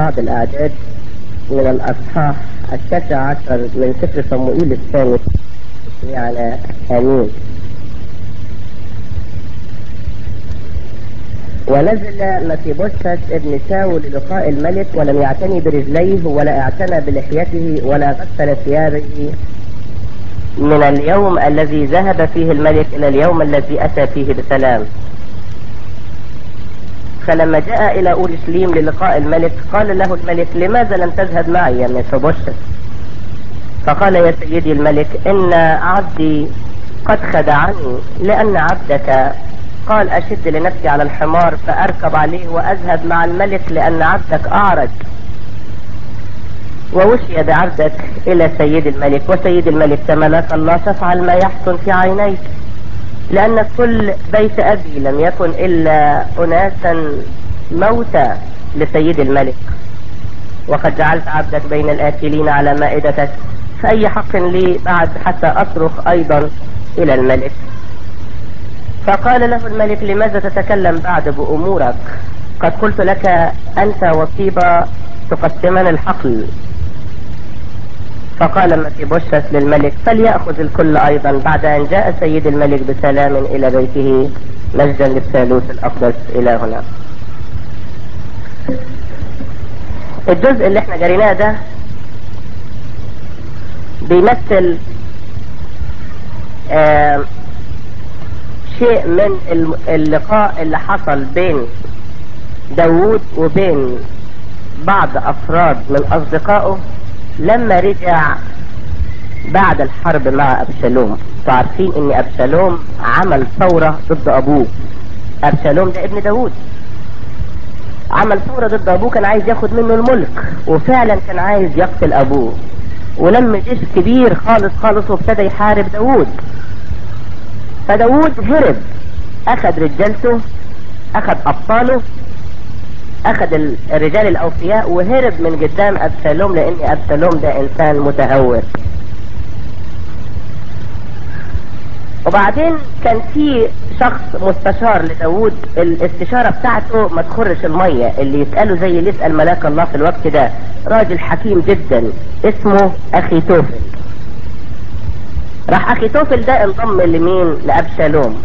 بعض الأعداد من الأصحاح التاسع عشر من سفر صموئيل الثاني على آمين ونزل مفيبوشت ابن شاول للقاء الملك ولم يعتني برجليه ولا اعتنى بلحيته ولا غسل ثيابه من اليوم الذي ذهب فيه الملك الى اليوم الذي اتى فيه بسلام فلما جاء الى اورشليم للقاء الملك قال له الملك لماذا لم تذهب معي يا مفيبوشت فقال يا سيدي الملك ان عبدي قد خدعني لان عبدك قال اشد لنفسي على الحمار فاركب عليه واذهب مع الملك لان عبدك اعرج ووشي بعبدك الى سيد الملك وسيد الملك تملك الله تفعل ما يحسن في عينيك لان كل بيت ابي لم يكن الا اناسا موتى لسيد الملك وقد جعلت عبدك بين الاكلين على مائدتك فاي حق لي بعد حتى اصرخ ايضا الى الملك فقال له الملك لماذا تتكلم بعد بأمورك قد قلت لك أنت وطيبة تقسمان الحقل فقال مفيبوشت للملك فليأخذ الكل أيضا بعد أن جاء سيد الملك بسلام إلى بيته مجدا للثالوث الأقدس إلى هنا الجزء اللي احنا جريناه ده بيمثل آه شيء من اللقاء اللي حصل بين داوود وبين بعض افراد من اصدقائه لما رجع بعد الحرب مع ابشالوم عارفين ان ابشالوم عمل ثورة ضد ابوه ابشالوم ده ابن داوود عمل ثورة ضد ابوه كان عايز ياخد منه الملك وفعلا كان عايز يقتل ابوه ولما جيش كبير خالص خالص وابتدى يحارب داوود فداود هرب اخذ رجالته اخذ ابطاله اخذ الرجال الاوفياء وهرب من قدام ابشالوم لان ابشالوم ده انسان متهور وبعدين كان في شخص مستشار لداود الاستشارة بتاعته ما تخرش المية اللي يسأله زي اللي يسأل ملاك الله في الوقت ده راجل حكيم جدا اسمه اخي توفل راح اخي توفل ده انضم لمين لابشالوم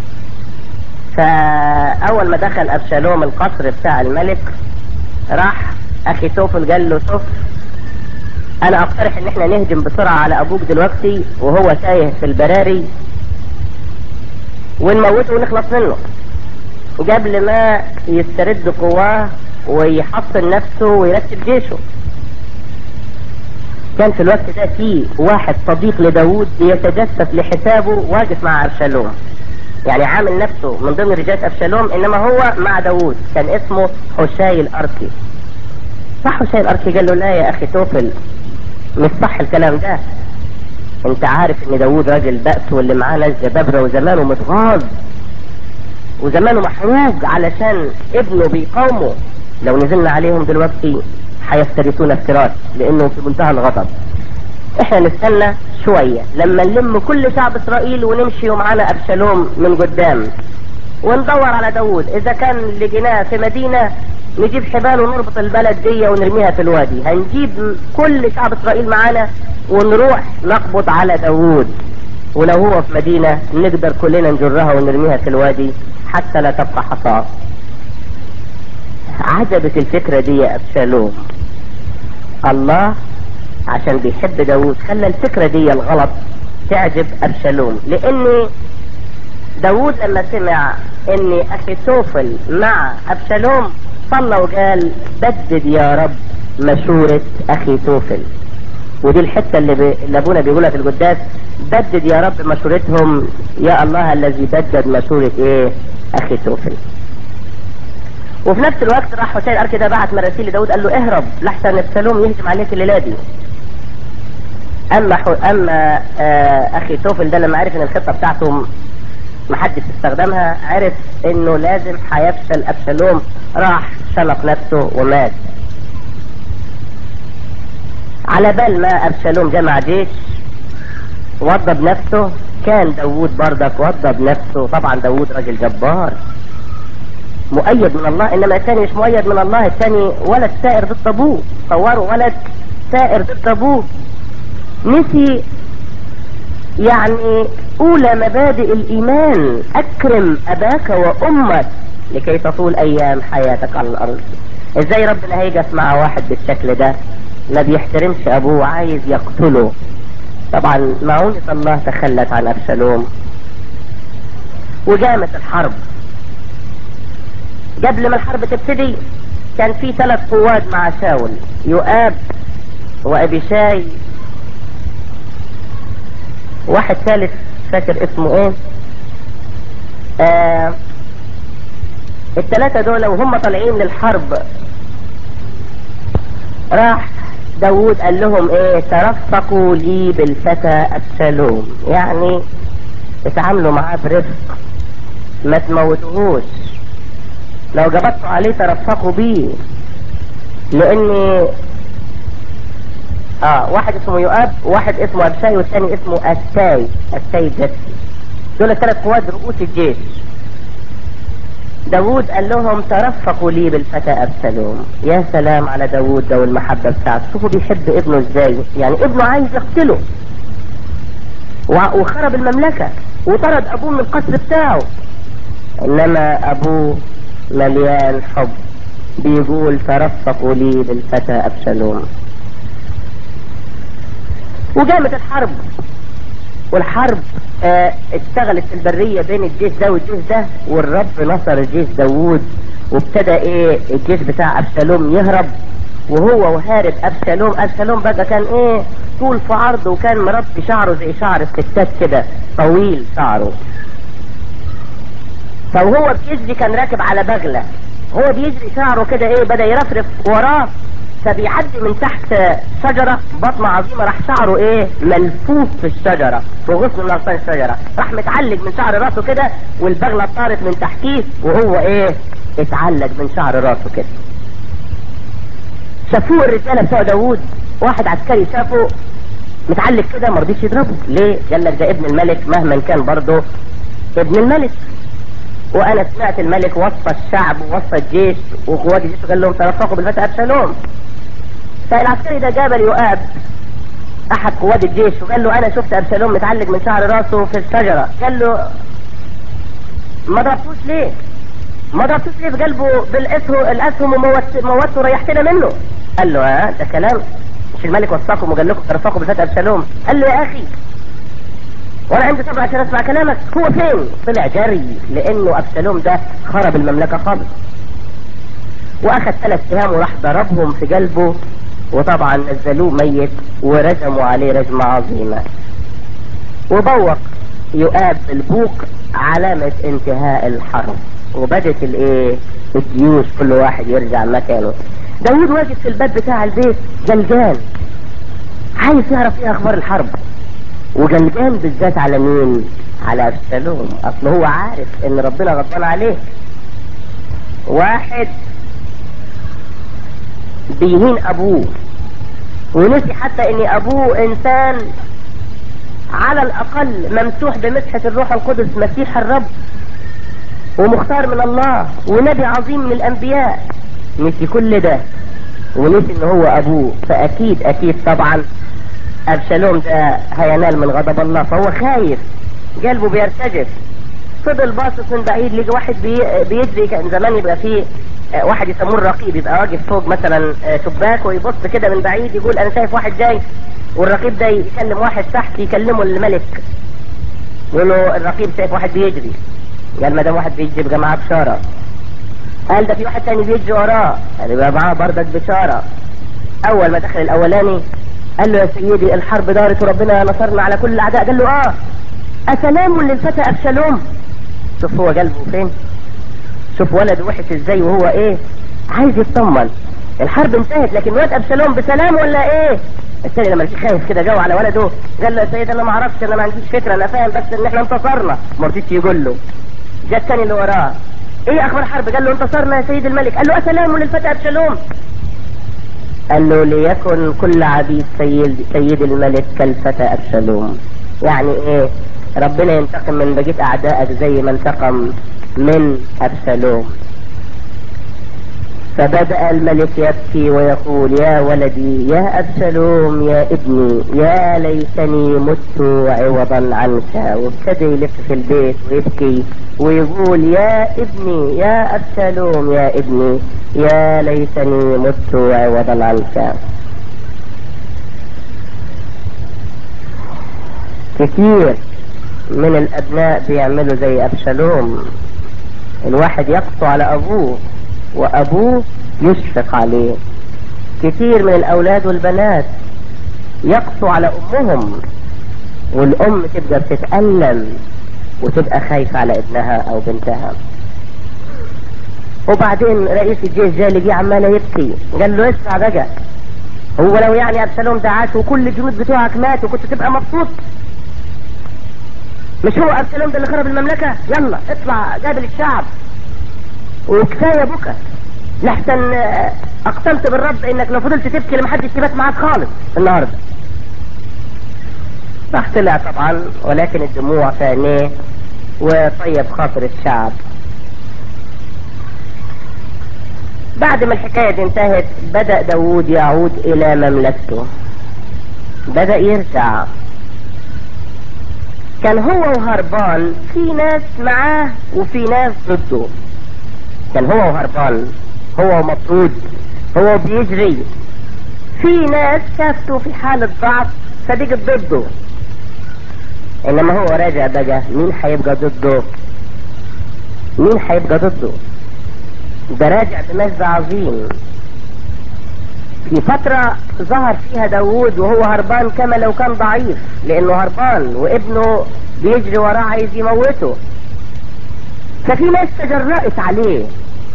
فاول ما دخل ابشالوم القصر بتاع الملك راح اخي توفل قال له شوف انا اقترح ان احنا نهجم بسرعة على ابوك دلوقتي وهو تايه في البراري ونموته ونخلص منه قبل ما يسترد قواه ويحصن نفسه ويرتب جيشه كان في الوقت ده في واحد صديق لداود بيتجسس لحسابه واقف مع ابشالوم يعني عامل نفسه من ضمن رجال ابشالوم انما هو مع داود كان اسمه حشاي الاركي صح حشاي الاركي قال له لا يا اخي توفل مش صح الكلام ده انت عارف ان داود راجل بأس واللي معاه ناس جبابرة وزمانه متغاظ وزمانه محروق علشان ابنه بيقاومه لو نزلنا عليهم دلوقتي هيفترسون افتراس لانه في منتهى الغضب احنا نستنى شوية لما نلم كل شعب اسرائيل ونمشي ومعانا ابشالوم من قدام وندور على داود اذا كان لقيناه في مدينة نجيب حبال ونربط البلد دي ونرميها في الوادي هنجيب كل شعب اسرائيل معانا ونروح نقبض على داود ولو هو في مدينة نقدر كلنا نجرها ونرميها في الوادي حتى لا تبقى حصاه عجبت الفكرة دي يا ابشالوم الله عشان بيحب داود خلى الفكرة دي الغلط تعجب ابشالوم لان داود لما سمع ان اخي توفل مع ابشالوم صلى وقال بدد يا رب مشورة اخي توفل ودي الحتة اللي, بي... اللي ابونا بيقولها في القداس بدد يا رب مشورتهم يا الله الذي بدد مشورة ايه اخي توفل وفي نفس الوقت راح حسين الاركي ده بعت مراسيل لداود قال له اهرب لحسن ابسلوم يهجم عليك الليله دي اما حو... اما آه اخي توفل ده لما عرف ان الخطه بتاعته محدش استخدمها عرف انه لازم هيفشل ابشالوم راح شنق نفسه ومات على بال ما ابشالوم جمع جيش وضب نفسه كان داوود بردك وضب نفسه طبعا داوود راجل جبار مؤيد من الله انما الثاني مش مؤيد من الله الثاني ولد سائر ضد ابوه صوروا ولد سائر ضد ابوه نسي يعني اولى مبادئ الايمان اكرم اباك وامك لكي تطول ايام حياتك على الارض ازاي ربنا هيجس مع واحد بالشكل ده ما بيحترمش ابوه عايز يقتله طبعا معونة الله تخلت عن ابشالوم وجامت الحرب قبل ما الحرب تبتدي كان في ثلاث قوات مع شاول يؤاب وابيشاي واحد ثالث فاكر اسمه ايه آه الثلاثة دول وهم طالعين للحرب راح داوود قال لهم ايه ترفقوا لي بالفتى ابشالوم يعني اتعاملوا معاه برفق ما تموتوهوش لو جبطتوا عليه ترفقوا بيه لان اه واحد اسمه يؤاب واحد اسمه ابشاي والثاني اسمه استاي استاي جسي دول الثلاث قوات رؤوس الجيش داوود قال لهم ترفقوا لي بالفتى ابسلوم يا سلام على داوود ده والمحبه بتاعته شوفوا بيحب ابنه ازاي يعني ابنه عايز يقتله وخرب المملكه وطرد ابوه من القصر بتاعه انما ابوه مليان حب بيقول ترفقوا لي بالفتى ابشلوم وقامت الحرب والحرب اه اشتغلت في البريه بين الجيش ده والجيش ده والرب نصر الجيش داوود وابتدى ايه الجيش بتاع ابشالوم يهرب وهو وهارب ابشالوم ابشالوم بقى كان ايه طول في عرضه وكان مربي شعره زي شعر الستات كده طويل شعره فوهو بيجري كان راكب على بغله هو بيجري شعره كده ايه بدا يرفرف وراه فبيعدي من تحت شجرة بطنة عظيمة راح شعره ايه ملفوف في الشجرة في غصن من اغصان الشجرة راح متعلق من شعر راسه كده والبغلة طارت من تحتيه وهو ايه اتعلق من شعر راسه كده شافوه الرجالة بتوع داوود واحد عسكري شافه متعلق كده ما رضيش يضربه ليه قال لك ده ابن الملك مهما كان برضه ابن الملك وانا سمعت الملك وصى الشعب ووصى الجيش وقوات الجيش قال لهم ترفقوا بالفتى ابشالوم فالعسكري ده جاب يؤاب احد قوات الجيش وقال له انا شفت ابشالوم متعلق من شعر راسه في الشجره قال له ما ضربتوش ليه ما ضربتوش ليه في قلبه بالاسهم الاسهم وموته وريحتنا منه قال له ها ده كلام مش الملك وصاكم وقال لكم ترفقوا بالفتى ابشالوم قال له يا اخي وانا عندي صبر عشان اسمع كلامك هو فين طلع جري لانه ابشالوم ده خرب المملكه خالص واخذ ثلاث سهام وراح ضربهم في قلبه وطبعا نزلوه ميت ورجموا عليه رجمة عظيمة وبوق يؤاب البوق علامة انتهاء الحرب وبدت الايه الجيوش كل واحد يرجع مكانه داود واقف في الباب بتاع البيت جلجان عايز يعرف ايه اخبار الحرب وجلجان بالذات على مين على ابشالوم اصل هو عارف ان ربنا غضبان عليه واحد بيهين ابوه ونسي حتى ان ابوه انسان على الاقل ممسوح بمسحة الروح القدس مسيح الرب ومختار من الله ونبي عظيم من الانبياء نسي كل ده ونسي ان هو ابوه فاكيد اكيد طبعا ابشالوم ده هينال من غضب الله فهو خايف قلبه بيرتجف فضل باصص من بعيد لقى واحد بي بيجري كان زمان يبقى فيه واحد يسموه الرقيب يبقى واقف فوق مثلا شباك ويبص كده من بعيد يقول انا شايف واحد جاي والرقيب ده يكلم واحد تحت يكلمه الملك يقول له الرقيب شايف واحد بيجري قال ما دام واحد بيجري يبقى معاه بشاره قال ده في واحد تاني بيجري وراه قال يبقى معاه بردك بشاره اول ما دخل الاولاني قال له يا سيدي الحرب دارت وربنا نصرنا على كل الاعداء قال له اه اسلام للفتى ابشالوم شوف هو قلبه فين شوف ولده وحش ازاي وهو ايه عايز يطمن الحرب انتهت لكن ولد ابشالوم بسلام ولا ايه الثاني لما لقيه خايف كده جو على ولده قال له يا سيدي انا ما اعرفش انا ما عنديش فكره انا فاهم بس ان احنا انتصرنا ما رضيش يقول له جاء الثاني اللي وراه ايه اخبار الحرب قال له انتصرنا يا سيد الملك قال له اسلام للفتى ابشالوم قال له ليكن كل عبيد سيد سيد الملك كالفتى ابشالوم يعني ايه ربنا ينتقم من بقيه اعدائك زي ما انتقم من ابشالوم فبدأ الملك يبكي ويقول يا ولدي يا أبشلوم يا ابني يا ليتني مت عوضا عنك وابتدى يلف في البيت ويبكي ويقول يا ابني يا أبشلوم يا ابني يا ليتني مت عوضا عنك كتير من الأبناء بيعملوا زي أبشلوم الواحد يقسو على أبوه وأبوه يشفق عليه كتير من الأولاد والبنات يقسو على أمهم والأم تبقى بتتألم وتبقى خايفة على ابنها أو بنتها وبعدين رئيس الجيش جاي اللي عمال يبكي قال له اسمع بقى هو لو يعني ابشالوم ده عاش وكل الجنود بتوعك ماتوا كنت تبقى مبسوط مش هو ابشالوم ده اللي خرب المملكه يلا اطلع قابل الشعب وكفايه بكى لحسن اقسمت بالرب انك لو فضلت تبكي لمحدش يبات معاك خالص النهارده راح طلع طبعا ولكن الدموع في عينيه وطيب خاطر الشعب بعد ما الحكاية دي انتهت بدأ داود يعود إلى مملكته بدأ يرجع كان هو وهربان في ناس معاه وفي ناس ضده كان هو وهربان هو مطرود هو بيجري في ناس شافته في حالة ضعف فبقت ضده انما هو راجع بقى مين هيبقى ضده مين هيبقى ضده ده راجع بمجد عظيم في فترة ظهر فيها داوود وهو هربان كما لو كان ضعيف لانه هربان وابنه بيجري وراه عايز يموته ففي ناس تجرأت عليه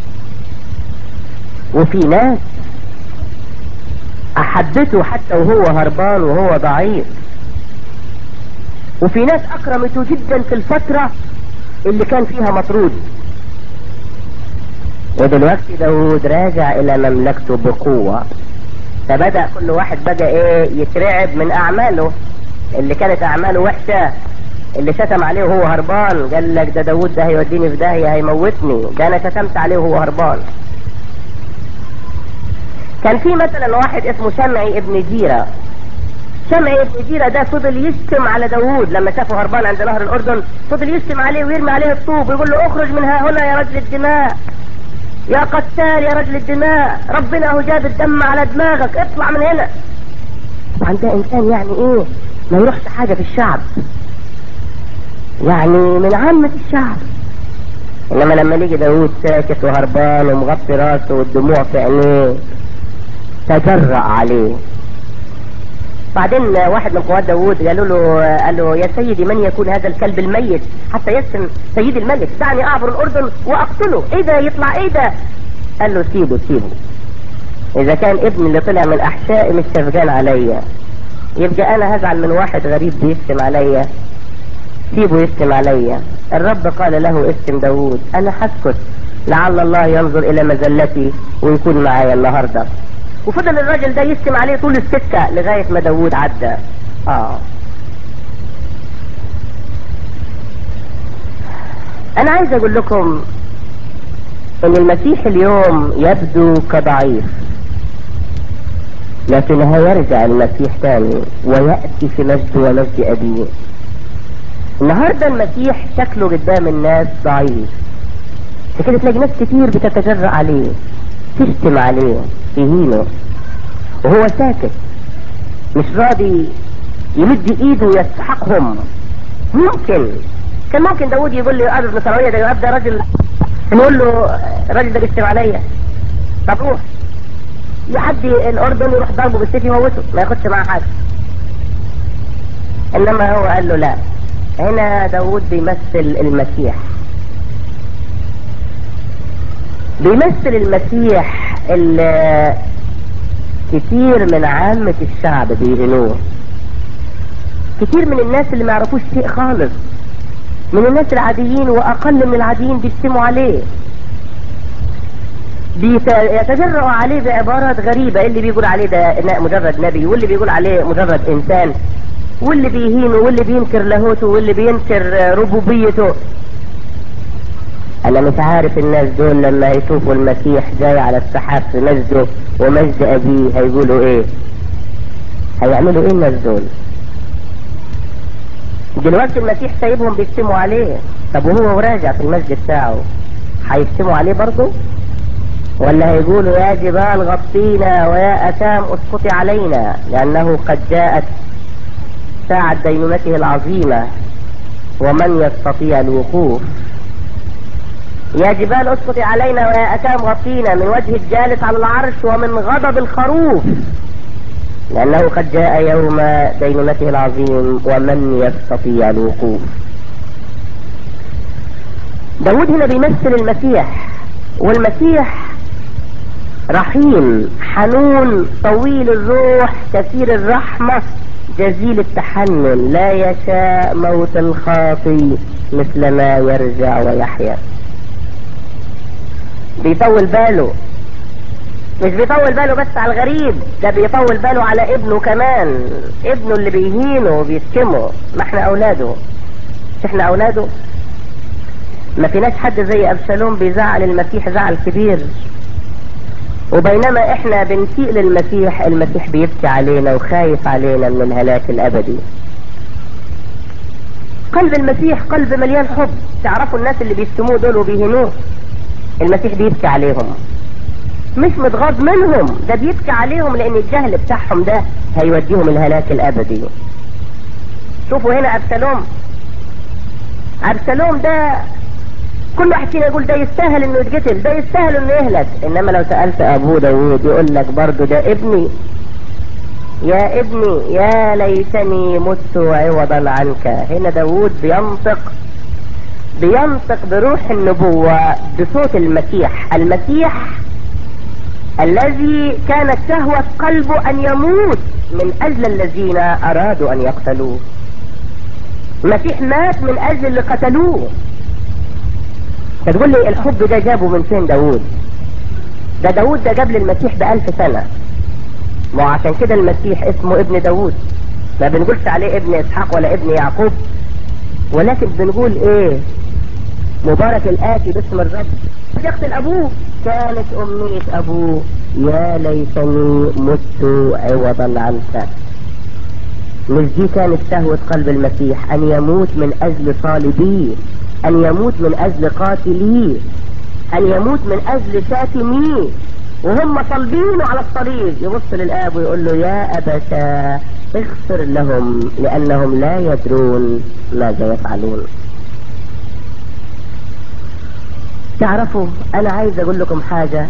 وفي ناس احبته حتى وهو هربان وهو ضعيف وفي ناس اكرمته جدا في الفترة اللي كان فيها مطرود ودلوقتي داود راجع الى مملكته بقوة فبدأ كل واحد بقى ايه يترعب من اعماله اللي كانت اعماله وحشة اللي شتم عليه وهو هربان قال لك ده داود ده هيوديني في داهية هيموتني ده انا شتمت عليه وهو هربان كان في مثلا واحد اسمه شمعي ابن جيرة شمعي ابن جيرة ده فضل يشتم على داوود لما شافه هربان عند نهر الاردن فضل يشتم عليه ويرمي عليه الطوب ويقول له اخرج من ها هنا يا رجل الدماء يا قتال يا رجل الدماء ربنا هو جاب الدم على دماغك اطلع من هنا طبعا ده انسان يعني ايه ما يروحش حاجة في الشعب يعني من عامة الشعب انما لما يجي داوود ساكت وهربان ومغطي راسه والدموع في عينيه تجرأ عليه بعدين واحد من قوات داوود قالوا له قال له يا سيدي من يكون هذا الكلب الميت حتى يسم سيد الملك دعني اعبر الاردن واقتله ايه ده يطلع ايه ده قال له سيبه سيبه اذا كان ابني اللي طلع من احشائي مش شفقان عليا يبقى انا هزعل من واحد غريب بيشتم عليا سيبه يشتم عليا الرب قال له اشتم داوود انا هسكت لعل الله ينظر الى مزلتي ويكون معايا النهارده وفضل الراجل ده يشتم عليه طول السكة لغاية ما داوود عدى اه انا عايز اقول لكم ان المسيح اليوم يبدو كضعيف لكن هيرجع المسيح تاني ويأتي في مجد ومجد ابيه النهارده المسيح شكله قدام الناس ضعيف كده تلاقي ناس كتير بتتجرأ عليه تشتم عليه تهينه وهو ساكت مش راضي يمد ايده ويستحقهم ممكن كان ممكن داود يقول لي يؤاب ابن سراوية ده يؤاب ده راجل نقول له الراجل ده بيشتم عليا طب روح يعدي الاردن يروح ضربه بالسيف يموته ما ياخدش معاه حاجه انما هو قال له لا هنا داود بيمثل المسيح بيمثل المسيح اللي كتير من عامة الشعب بيهنوه كتير من الناس اللي ما يعرفوش شيء خالص من الناس العاديين واقل من العاديين بيشتموا عليه بيتجرأوا عليه بعبارات غريبة اللي بيقول عليه ده مجرد نبي واللي بيقول عليه مجرد انسان واللي بيهينه واللي بينكر لاهوته واللي بينكر ربوبيته انا مش عارف الناس دول لما يشوفوا المسيح جاي على السحاب في مجده ومجد ابيه هيقولوا ايه هيعملوا ايه الناس دول دلوقتي المسيح سايبهم بيشتموا عليه طب وهو راجع في المسجد بتاعه هيشتموا عليه برضه ولا هيقولوا يا جبال غطينا ويا أتام اسقطي علينا لأنه قد جاءت ساعة دينونته العظيمة ومن يستطيع الوقوف يا جبال اسقطي علينا ويا أتام غطينا من وجه الجالس على العرش ومن غضب الخروف لأنه قد جاء يوم دينونته العظيم ومن يستطيع الوقوف داود هنا بيمثل المسيح والمسيح رحيم حنون طويل الروح كثير الرحمة جزيل التحنن لا يشاء موت الخاطي مثل ما يرجع ويحيا بيطول باله مش بيطول باله بس على الغريب ده بيطول باله على ابنه كمان ابنه اللي بيهينه وبيشتمه ما احنا اولاده مش احنا اولاده ما فيناش حد زي ابشالوم بيزعل المسيح زعل كبير وبينما احنا بنسيء للمسيح المسيح بيبكي علينا وخايف علينا من الهلاك الابدي قلب المسيح قلب مليان حب تعرفوا الناس اللي بيشتموه دول وبيهنوه المسيح بيبكي عليهم مش متغاض منهم ده بيبكي عليهم لان الجهل بتاعهم ده هيوديهم الهلاك الابدي شوفوا هنا ابسلوم ابسلوم ده كل واحد فينا يقول ده يستاهل انه يتقتل ده يستاهل انه يهلك انما لو سألت ابوه داوود يقول لك برضه ده ابني يا ابني يا ليتني مت عوضا عنك هنا داوود بينطق بينطق بروح النبوة بصوت المسيح المسيح الذي كانت شهوة قلبه ان يموت من اجل الذين ارادوا ان يقتلوه المسيح مات من اجل اللي قتلوه فتقول لي الحب ده جابه من فين داوود ده داوود ده جاب للمسيح بألف سنة ما عشان كده المسيح اسمه ابن داوود ما بنقولش عليه ابن اسحاق ولا ابن يعقوب ولكن بنقول ايه مبارك الآتي باسم الرب يقتل ابوه كانت امنية ابوه يا ليتني مت عوضا عنك مش دي كانت شهوة قلب المسيح ان يموت من اجل صالبيه ان يموت من اجل قاتليه ان يموت من اجل شاتميه وهم صلبينه على الصليب يبص للاب ويقول له يا ابتا اغفر لهم لانهم لا يدرون ماذا يفعلون تعرفوا انا عايز اقول لكم حاجة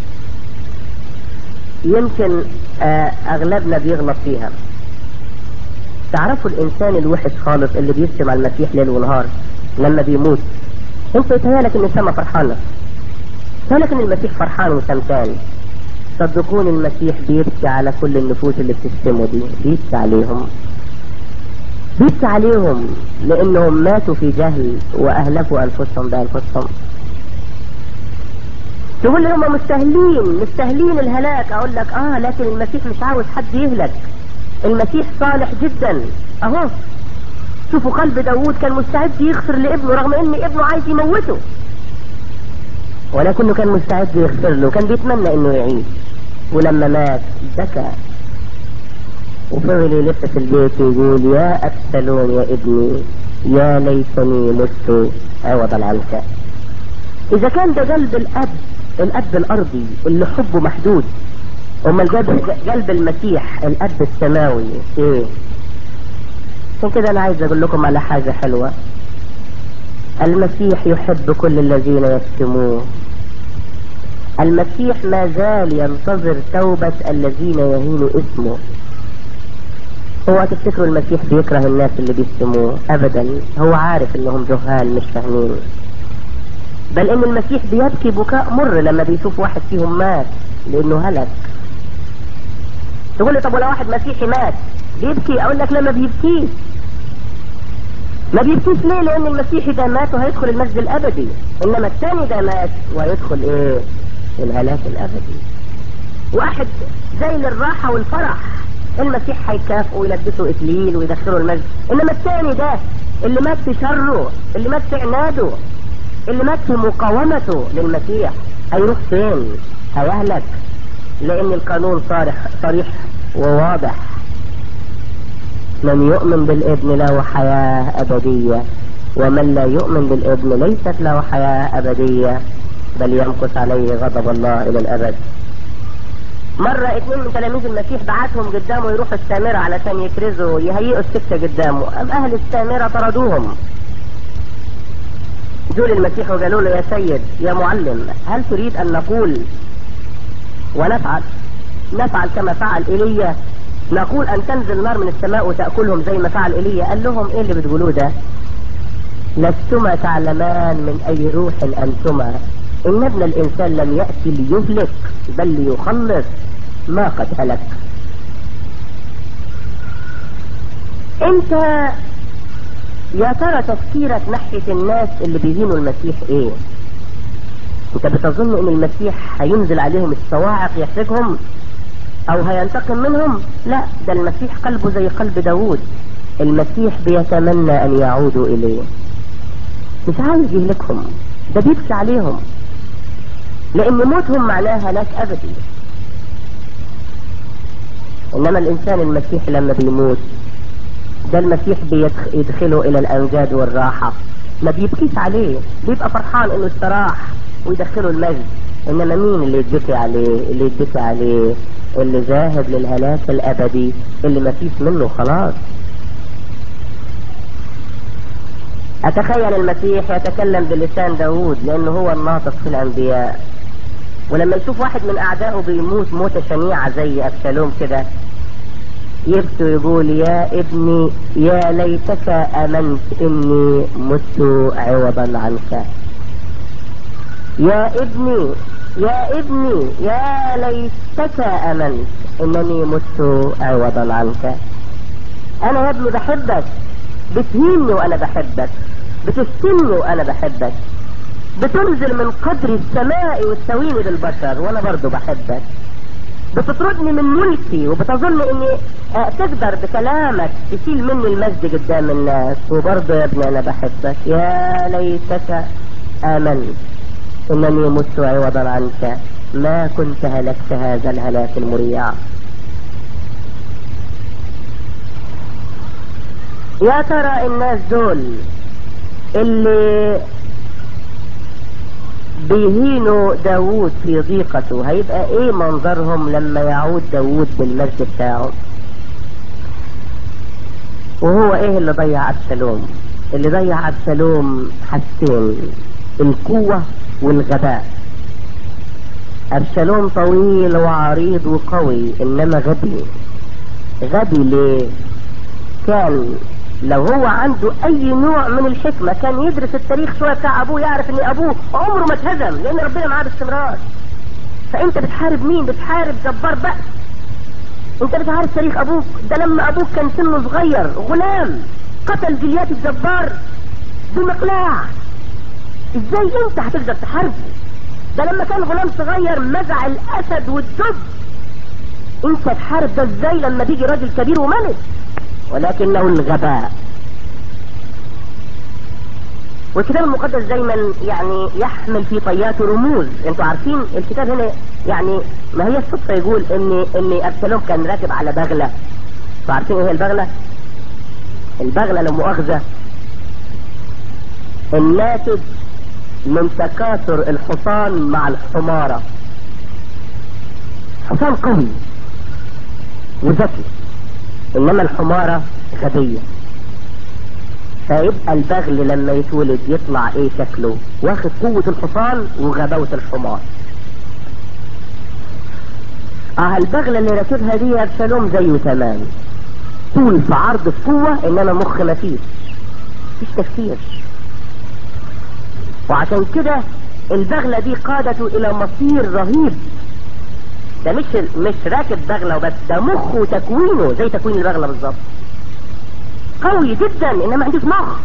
يمكن آه اغلبنا بيغلط فيها تعرفوا الانسان الوحش خالص اللي بيشتم على المسيح ليل ونهار لما بيموت انت يتهيألك ان السما فرحانة يتهيألك ان المسيح فرحان وسمتان صدقوني المسيح بيبكي على كل النفوس اللي بتشتمه دي بيبكي عليهم بيبكي عليهم لانهم ماتوا في جهل واهلكوا انفسهم بانفسهم تقول لي هم مستاهلين مستاهلين الهلاك اقول لك اه لكن المسيح مش عاوز حد يهلك المسيح صالح جدا اهو شوفوا قلب داوود كان مستعد يغفر لابنه رغم ان ابنه عايز يموته ولكنه كان مستعد يغفر له كان بيتمنى انه يعيش ولما مات بكى وفضل يلف في البيت ويقول يا ابسلوم يا ابني يا ليتني مت عوضا عنك اذا كان ده قلب الاب الاب الارضي اللي حبه محدود امال قلب المسيح الاب السماوي ايه عشان كده انا عايز اقول لكم على حاجة حلوة المسيح يحب كل الذين يشتموه المسيح ما زال ينتظر توبة الذين يهين اسمه هو تفتكروا المسيح بيكره الناس اللي بيشتموه ابدا هو عارف انهم جهال مش فاهمين بل ان المسيح بيبكي بكاء مر لما بيشوف واحد فيهم مات لانه هلك تقول لي طب ولو واحد مسيحي مات بيبكي اقول لك لا ما بيبكيش ما بيبكيش ليه لان المسيحي ده مات وهيدخل المجد الابدي انما الثاني ده مات وهيدخل ايه الهلاك الابدي واحد زي للراحة والفرح المسيح هيكافئه ويلبسه اكليل ويدخله المجد انما الثاني ده اللي مات في شره اللي مات في عناده اللي مات في مقاومته للمسيح هيروح فين هيهلك لان القانون صارح صريح وواضح من يؤمن بالابن له حياة ابدية ومن لا يؤمن بالابن ليست له حياة ابدية بل يمكث عليه غضب الله الى الابد مرة اتنين من تلاميذ المسيح بعتهم قدامه يروحوا السامرة علشان يكرزوا يهيئوا السكة قدامه أم أهل السامرة طردوهم جول المسيح وقالوا له يا سيد يا معلم هل تريد أن نقول ونفعل نفعل كما فعل إيليا نقول أن تنزل نار من السماء وتأكلهم زي ما فعل إيليا قال لهم إيه اللي بتقولوه ده لستما تعلمان من أي روح أنتما إن ابن الإنسان لم يأتي ليهلك بل ليخلص ما قد هلك انت يا ترى تفكيرك ناحية الناس اللي بيهينوا المسيح ايه انت بتظن ان المسيح هينزل عليهم الصواعق يحرجهم او هينتقم منهم لا ده المسيح قلبه زي قلب داوود المسيح بيتمنى ان يعودوا اليه مش عاوز يهلكهم ده بيبكي عليهم لان موتهم معناها هلاك ابدي انما الانسان المسيحي لما بيموت ده المسيح بيدخله الى الامجاد والراحة ما بيبكيش عليه بيبقى فرحان انه استراح ويدخله المجد انما مين اللي يتبكي عليه اللي يتبكي عليه اللي ذاهب للهلاك الابدي اللي ما فيش منه خلاص اتخيل المسيح يتكلم بلسان داود لانه هو الناطق في الانبياء ولما يشوف واحد من اعدائه بيموت موتة شنيعة زي ابشالوم كده يبكي ويقول يا ابني يا ليتك امنت اني مت عوضا عنك يا ابني يا ابني يا ليتك امنت انني مت عوضا عنك انا يا ابني بحبك بتهيني وانا بحبك بتشتمني وانا بحبك بتنزل من قدر السماء والتويني بالبشر وانا برضو بحبك بتطردني من ملكي وبتظن اني تقدر بكلامك تشيل مني المجد قدام الناس وبرضه يا ابني انا بحبك يا ليتك امنت انني مت عوضا عنك ما كنت هلكت هذا الهلاك المريع يا ترى الناس دول اللي بيهينوا داوود في ضيقته هيبقى ايه منظرهم لما يعود داوود بالمجد بتاعه وهو ايه اللي ضيع ابشالوم اللي ضيع ابشالوم حاجتين القوة والغباء ابشالوم طويل وعريض وقوي انما غبي غبي ليه كان لو هو عنده اي نوع من الحكمة كان يدرس التاريخ شوية بتاع ابوه يعرف ان ابوه عمره ما اتهزم لان ربنا معاه باستمرار فانت بتحارب مين بتحارب جبار بأس انت مش عارف تاريخ ابوك ده لما ابوك كان سنه صغير غلام قتل جليات الجبار بمقلاع ازاي انت هتقدر تحاربه ده لما كان غلام صغير مزع الاسد والدب انت تحارب ده ازاي لما بيجي راجل كبير وملك ولكنه الغباء والكتاب المقدس دايما يعني يحمل في طياته رموز انتوا عارفين الكتاب هنا يعني ما هي الصدفة يقول ان ان ابسلوم كان راكب على بغلة انتوا عارفين ايه هي البغلة البغلة لمؤاخذة الناتج من تكاثر الحصان مع الحمارة حصان قوي وذكي انما الحمارة غبية فيبقى البغل لما يتولد يطلع ايه شكله واخد قوة الحصان وغباوة الحمار اه البغلة اللي راكبها دي ابشالوم زيه تمام طول في عرض في قوة انما مخ مفيش مفيش تفكير وعشان كده البغلة دي قادته الى مصير رهيب ده مش مش راكب بغلة وبس ده مخه وتكوينه زي تكوين البغلة بالظبط قوي جدا انما ما عندوش مخ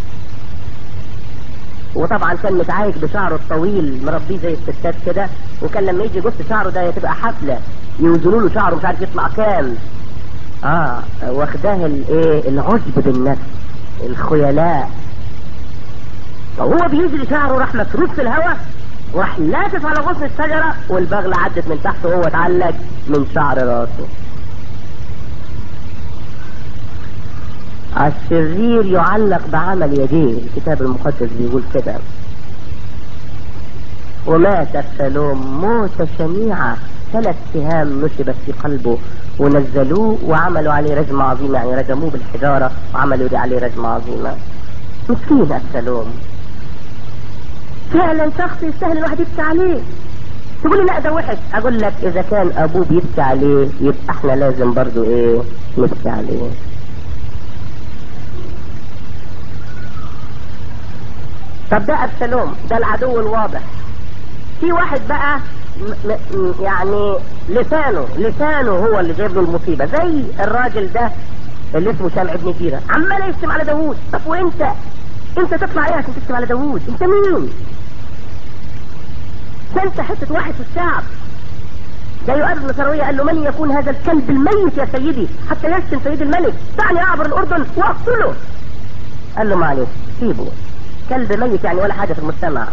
وطبعا كان متعايش بشعره الطويل مربيه زي الستات كده وكان لما يجي يقص شعره ده تبقى حفله يوزنوا له شعره مش عارف يطلع كام اه واخداه الايه العجب بالنفس الخيلاء وهو بيجري شعره راح مفروض في الهواء وراح لافف على غصن الشجرة والبغلة عدت من تحته وهو اتعلق من شعر راسه الشرير يعلق بعمل يديه الكتاب المقدس بيقول كده ومات أبسلوم موتة شنيعة ثلاث سهام نشبت في قلبه ونزلوه وعملوا عليه رجمة عظيمة يعني رجموه بالحجارة وعملوا عليه رجمة عظيمة مسكين أبسلوم فعلا شخص يستاهل الواحد يبكي عليه تقول لي لا ده وحش اقول لك اذا كان ابوه بيبكي عليه يبقى احنا لازم برضو ايه نبكي عليه طب ده ابسلوم ده العدو الواضح في واحد بقى م م يعني لسانه لسانه هو اللي جايب له المصيبه زي الراجل ده اللي اسمه شمع بن جيره عمال يشتم على داوود طب وانت انت تطلع ايه عشان تشتم على داوود انت مين ده انت حته واحد في الشعب جاي يقابل النصراوية قال له من يكون هذا الكلب الميت يا سيدي حتى يشتم سيد الملك دعني اعبر الاردن واقتله قال له معلش سيبه كلب ميت يعني ولا حاجه في المجتمع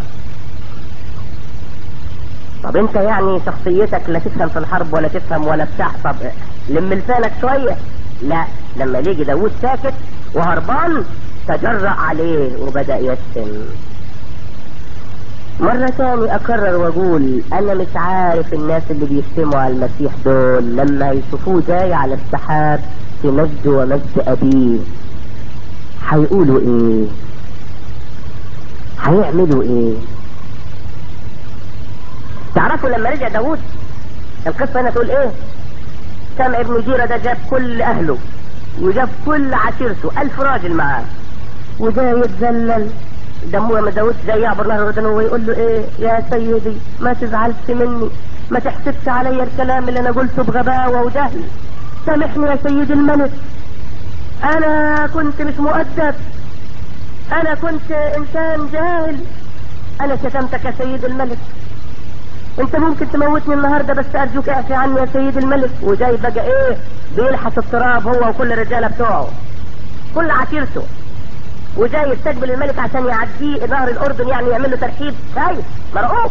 طب انت يعني شخصيتك لا تفهم في الحرب ولا تفهم ولا بتاع طب لم لسانك شويه لا لما يجي داوود ساكت وهربان تجرأ عليه وبدأ يشتم مرة تاني أكرر وأقول أنا مش عارف الناس اللي بيشتموا على المسيح دول لما يشوفوه جاي على السحاب في مجد ومجد أبيه هيقولوا إيه؟ هيعملوا إيه؟ تعرفوا لما رجع داوود القصة هنا تقول إيه؟ سمع ابن جيرة ده جاب كل أهله وجاب كل عشيرته ألف راجل معاه وده يتذلل دمه لما داود زي يعبر نهر الأردن ويقول له ايه يا سيدي ما تزعلش مني ما تحسبش علي الكلام اللي انا قلته بغباوة وجهل سامحني يا سيدي الملك انا كنت مش مؤدب انا كنت انسان جاهل انا شتمتك يا سيد الملك انت ممكن تموتني النهارده بس ارجوك اعفي عني يا سيد الملك وجاي بقى ايه بيلحس التراب هو وكل الرجاله بتوعه كل عشيرته وجاي يستقبل الملك عشان يعديه نهر الاردن يعني يعمل له ترحيب خايف مرعوب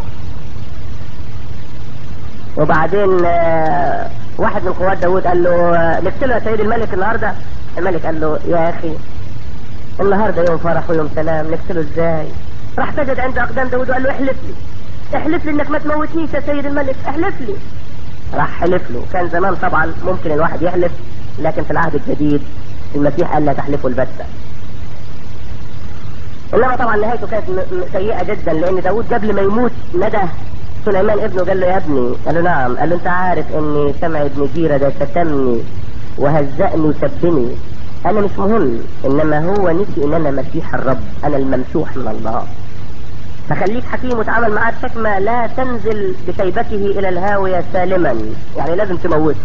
وبعدين آه واحد من قوات داوود قال له آه نقتله يا سيد الملك النهارده الملك قال له يا اخي النهارده يوم فرح ويوم سلام نقتله ازاي راح سجد عند اقدام داوود وقال له احلف لي احلف لي انك ما تموتنيش يا سيد الملك احلف لي راح حلف له كان زمان طبعا ممكن الواحد يحلف لكن في العهد الجديد المسيح قال لا تحلفوا البتة انما طبعا نهايته كانت سيئه جدا لان داوود قبل ما يموت ندى سليمان ابنه قال له يا ابني قال له نعم قال له انت عارف ان سمع ابن جيره ده شتمني وهزأني وسبني انا مش مهم انما هو نسي ان انا مسيح الرب انا الممسوح من الله فخليك حكيم وتعامل معاه بحكمه لا تنزل بشيبته الى الهاويه سالما يعني لازم تموته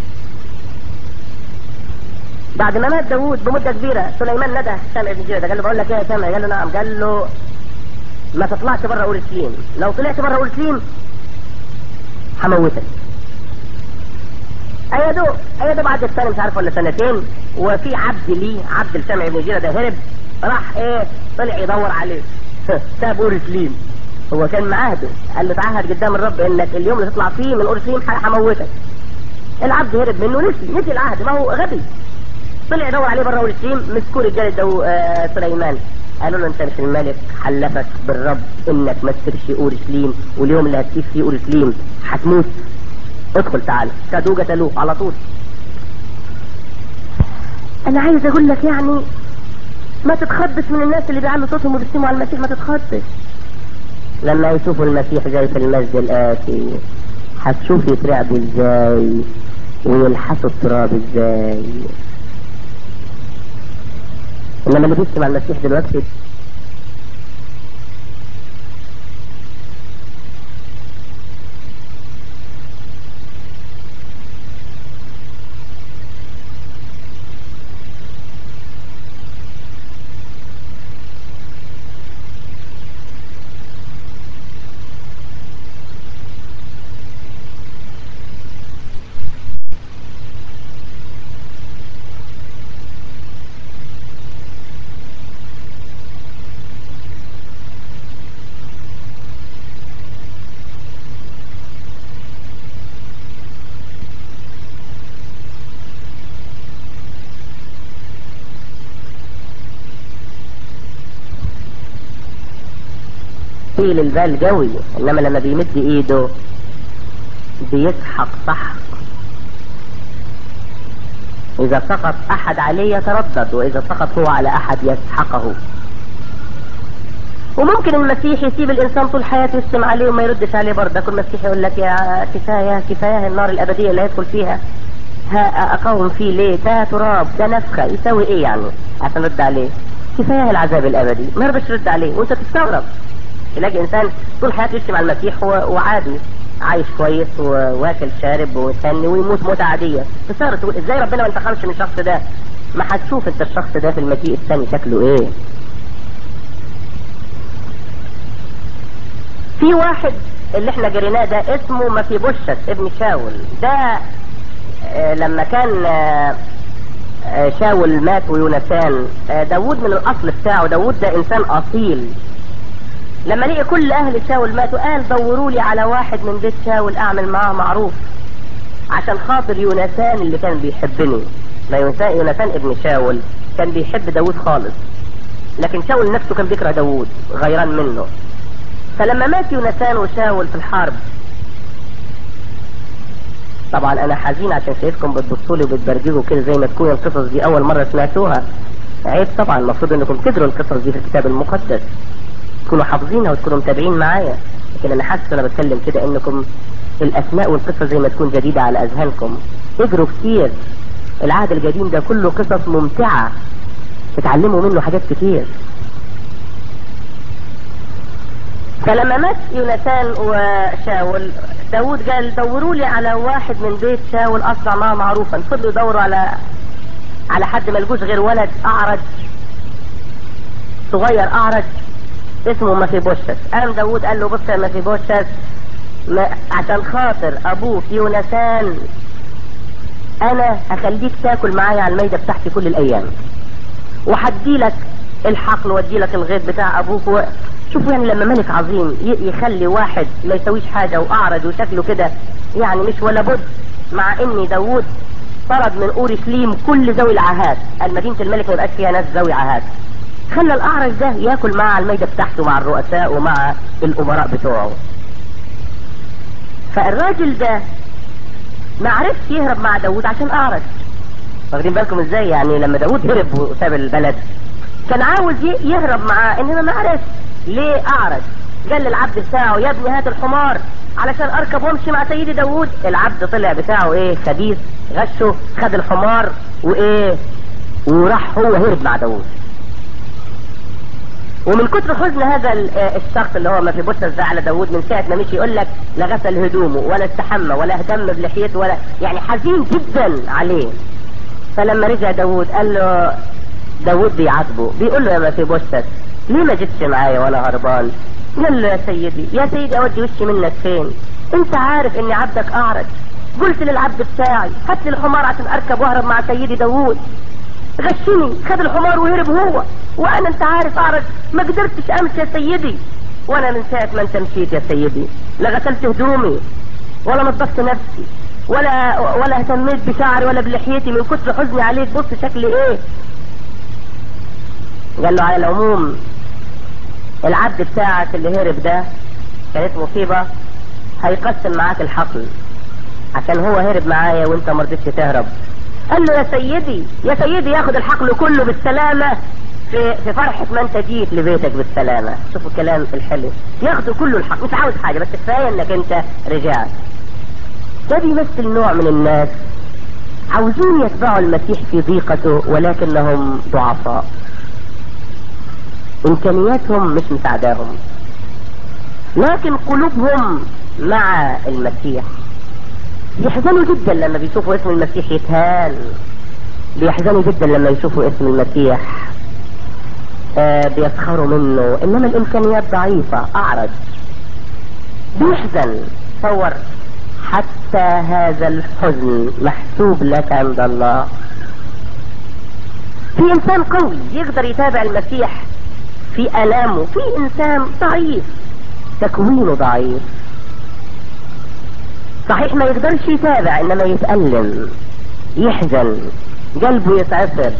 بعد ما مات داوود بمدة كبيرة سليمان ندى سامع بن جيرة قال له بقول لك ايه يا سامع قال له نعم قال له ما تطلعش بره اورشليم لو طلعت بره اورشليم هموتك ايدو ايدو بعد السنة مش عارف ولا سنتين وفي عبد ليه عبد لسامع بن جيرة ده هرب راح ايه طلع يدور عليه ساب اورشليم هو كان معاهده قال له تعهد قدام الرب انك اليوم اللي تطلع فيه من اورشليم هموتك العبد هرب منه نسي نسي العهد ما هو غبي طلع يدور عليه بره اورشليم مسكوا رجاله دو آه سليمان قالوا له انت مش الملك حلفك بالرب انك ما تسيبش اورشليم واليوم اللي هتسيب فيه اورشليم هتموت ادخل تعالى خدوه قتلوه على طول انا عايز اقول لك يعني ما تتخضش من الناس اللي بيعلوا صوتهم وبيشتموا على المسيح ما تتخضش لما يشوفوا المسيح جاي في المسجد الآتي هتشوف يترعبوا ازاي ويلحسوا التراب ازاي انما اللي بيشتم على المسيح دلوقتي طويل البال قوي انما لما بيمد ايده بيسحق سحق اذا سقط احد عليه يتردد واذا سقط هو على احد يسحقه وممكن المسيح يسيب الانسان طول حياته يسلم عليه وما يردش عليه برضه كل المسيح يقول لك يا كفايه كفايه النار الابديه اللي هيدخل فيها ها اقاوم فيه ليه ده تراب ده نفخه يساوي ايه يعني عشان رد عليه كفايه العذاب الابدي ما يرضاش يرد عليه وانت تستغرب تلاقي انسان طول حياته يشتم على المسيح وعادي عايش كويس وواكل شارب وثاني ويموت موتة عادية تستغرب تقول ازاي ربنا ما انتقمش من الشخص ده ما هتشوف انت الشخص ده في المجيء الثاني شكله ايه في واحد اللي احنا جريناه ده اسمه مفيبوشت ابن شاول ده اه لما كان اه اه شاول مات ويونسان داود من الاصل بتاعه داود ده انسان اصيل لما لقي كل اهل شاول ماتوا قال دوروا لي على واحد من بيت شاول اعمل معاه معروف عشان خاطر يونسان اللي كان بيحبني ما يونسان ابن شاول كان بيحب داود خالص لكن شاول نفسه كان بيكره داود غيران منه فلما مات يونسان وشاول في الحرب طبعا انا حزين عشان شايفكم بتبصوا لي وبتبرجلوا كده زي ما تكون القصص دي اول مره سمعتوها عيب طبعا المفروض انكم تدروا القصص دي في الكتاب المقدس تكونوا حافظينها وتكونوا متابعين معايا لكن انا حاسس انا بتكلم كده انكم الاسماء والقصص زي ما تكون جديده على اذهانكم اجروا كتير العهد القديم ده كله قصص ممتعه تتعلموا منه حاجات كتير فلما مات يونسان وشاول داود قال دوروا لي على واحد من بيت شاول اصنع معه معروفا فضلوا يدوروا على على حد ما لقوش غير ولد اعرج صغير اعرج اسمه مفيبوشت قام داود قال له بص يا مفيبوشت ما عشان خاطر ابوك يونسان انا اخليك تاكل معايا على الميدة بتاعتي كل الايام وهدي لك الحقل وادي لك الغيط بتاع ابوك و... شوفوا يعني لما ملك عظيم يخلي واحد ما يسويش حاجة واعرج وشكله كده يعني مش ولا بد مع ان داود طرد من اورشليم كل ذوي العهات المدينة الملك ما يبقاش فيها ناس ذوي عهات خلى الاعرج ده ياكل معاه على الميدة بتاعته مع الرؤساء ومع الامراء بتوعه فالراجل ده ما عرفش يهرب مع داود عشان اعرج واخدين بالكم ازاي يعني لما داود هرب وساب البلد كان عاوز يهرب معاه انما ما عرفش ليه اعرج قال للعبد بتاعه يا ابني هات الحمار علشان اركب وامشي مع سيدي داود العبد طلع بتاعه ايه خبيث غشه خد الحمار وايه وراح هو هرب مع داود ومن كتر حزن هذا الشخص اللي هو ما في بوشس ده على داود من ساعه ما مشي يقول لك لا غسل هدومه ولا استحمى ولا اهتم بلحيته ولا يعني حزين جدا عليه فلما رجع داود قال له داود بيعاتبه بيقول له يا ما في بوشس ليه ما جيتش معايا وانا هربان قال له يا سيدي يا سيدي اودي وشي منك فين انت عارف اني عبدك اعرج قلت للعبد بتاعي هات لي الحمار عشان اركب واهرب مع سيدي داوود غشني خد الحمار وهرب هو وانا انت عارف اعرج ما قدرتش امشي يا سيدي وانا من ساعه ما انت مشيت يا سيدي لا غسلت هدومي ولا نظفت نفسي ولا ولا اهتميت بشعري ولا بلحيتي من كتر حزني عليك بص شكلي ايه قال له على العموم العبد بتاعك اللي هرب ده كان اسمه صيبة هيقسم معاك الحقل عشان هو هرب معايا وانت ما رضيتش تهرب قال له يا سيدي يا سيدي ياخد الحقل كله بالسلامة في في فرحة ما انت جيت لبيتك بالسلامة شوفوا الكلام الحلو ياخدوا كله الحق مش عاوز حاجة بس كفاية انك انت رجعت ده بيمثل نوع من الناس عاوزين يتبعوا المسيح في ضيقته ولكنهم ضعفاء امكانياتهم مش مساعداهم لكن قلوبهم مع المسيح بيحزنوا جدا لما بيشوفوا اسم المسيح يتهان بيحزنوا جدا لما يشوفوا اسم المسيح آه بيسخروا منه انما الامكانيات ضعيفة اعرج بيحزن تصور حتى هذا الحزن محسوب لك عند الله في انسان قوي يقدر يتابع المسيح في الامه في انسان ضعيف تكوينه ضعيف صحيح ما يقدرش يتابع انما يتألم يحزن قلبه يتعثر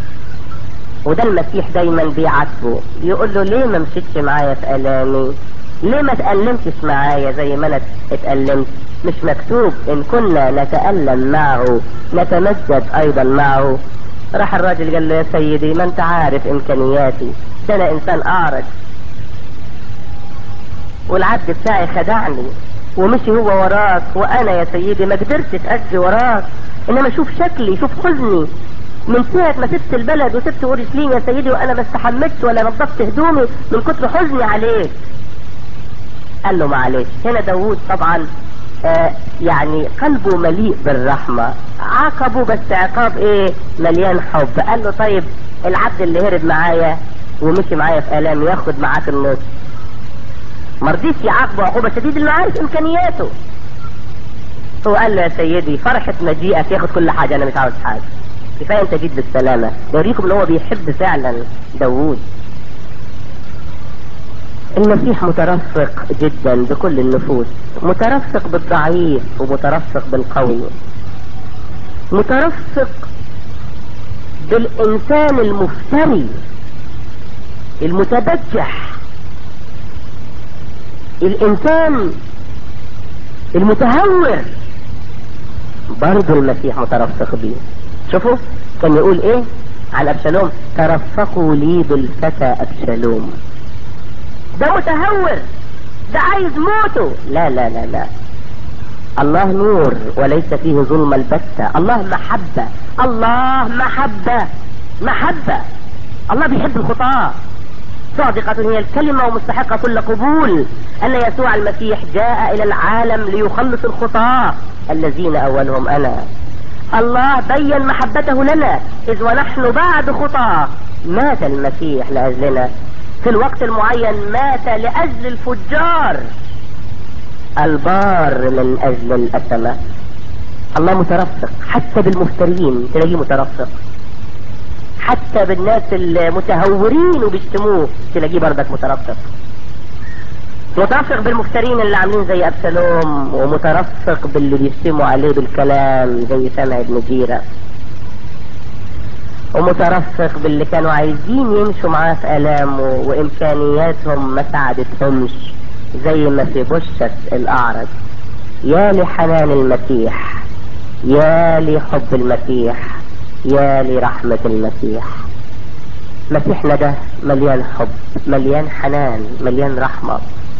وده المسيح دايما بيعاتبه يقول له ليه ما مشيتش معايا في الامي ليه ما تألمتش معايا زي ما انا اتألمت مش مكتوب ان كنا نتألم معه نتمجد ايضا معه راح الراجل قال له يا سيدي ما انت عارف امكانياتي ده انا انسان اعرج والعبد بتاعي خدعني ومشي هو وراك وانا يا سيدي ما قدرتش اجري وراك انما شوف شكلي شوف حزني من ساعة ما سبت البلد وسبت اورشليم يا سيدي وانا ما استحملتش ولا نظفت هدومي من كتر حزني عليك قال له معلش هنا داوود طبعا آه يعني قلبه مليء بالرحمة عاقبه بس عقاب ايه مليان حب قال له طيب العبد اللي هرب معايا ومشي معايا في الام ياخد معاك النص مرضيش يعاقبه عقوبة شديدة اللي عارف امكانياته هو قال له يا سيدي فرحة مجيئك ياخد كل حاجة انا مش عاوز حاجة كفاية انت جيت بالسلامة يوريكم ان هو بيحب فعلا داوود المسيح مترفق جدا بكل النفوس مترفق بالضعيف ومترفق بالقوي مترفق بالانسان المفتري المتبجح الانسان المتهور برضه المسيح مترفق بيه شوفوا كان يقول ايه عن ابشالوم ترفقوا لي بالفتى ابشالوم ده متهور ده عايز موته لا لا لا لا الله نور وليس فيه ظلم البتة الله محبة الله محبة محبة الله بيحب الخطاة صادقة هي الكلمة ومستحقة كل قبول أن يسوع المسيح جاء إلى العالم ليخلص الخطاة الذين أولهم أنا الله بين محبته لنا إذ ونحن بعد خطاة مات المسيح لأجلنا في الوقت المعين مات لأجل الفجار البار من أجل الأسمة الله مترفق حتى بالمفترين تلاقيه مترفق حتى بالناس المتهورين وبيشتموه تلاقيه بردك مترفق مترفق بالمفترين اللي عاملين زي ابسلوم ومترفق باللي بيشتموا عليه بالكلام زي سمع بن جيرة ومترفق باللي كانوا عايزين يمشوا معاه في الامه وامكانياتهم ما ساعدتهمش زي ما في بشة الاعرج يا لحنان المسيح يا لحب المسيح يا لرحمة المسيح مسيحنا ده مليان حب مليان حنان مليان رحمة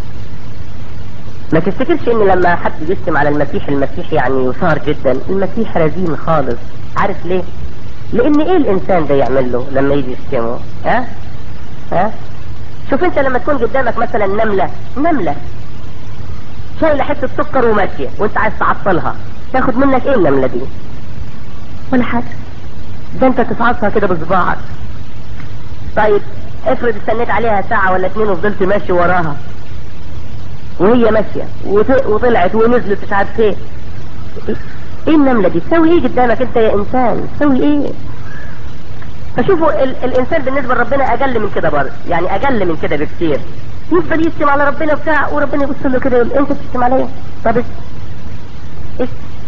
ما تفتكرش ان لما حد يشتم على المسيح المسيح يعني يثار جدا المسيح رزين خالص عارف ليه لان ايه الانسان ده يعمل له لما يجي يشتمه ها ها شوف انت لما تكون قدامك مثلا نملة نملة شايلة حتة سكر وماشية وانت عايز تعطلها تاخد منك ايه النملة دي ولا حاجة ده انت تصعصها كده بصباعك طيب افرض استنيت عليها ساعة ولا اتنين وفضلت ماشي وراها وهي ماشية وط- وطلعت ونزلت مش عارف ايه ايه النملة دي تسوي ايه قدامك انت يا انسان تسوي ايه فشوفوا ال الانسان بالنسبة لربنا اقل من كده برضه يعني اقل من كده بكتير يفضل يشتم على ربنا بتاع وربنا يبص له كده يقول انت بتشتم عليا طب ايش ايش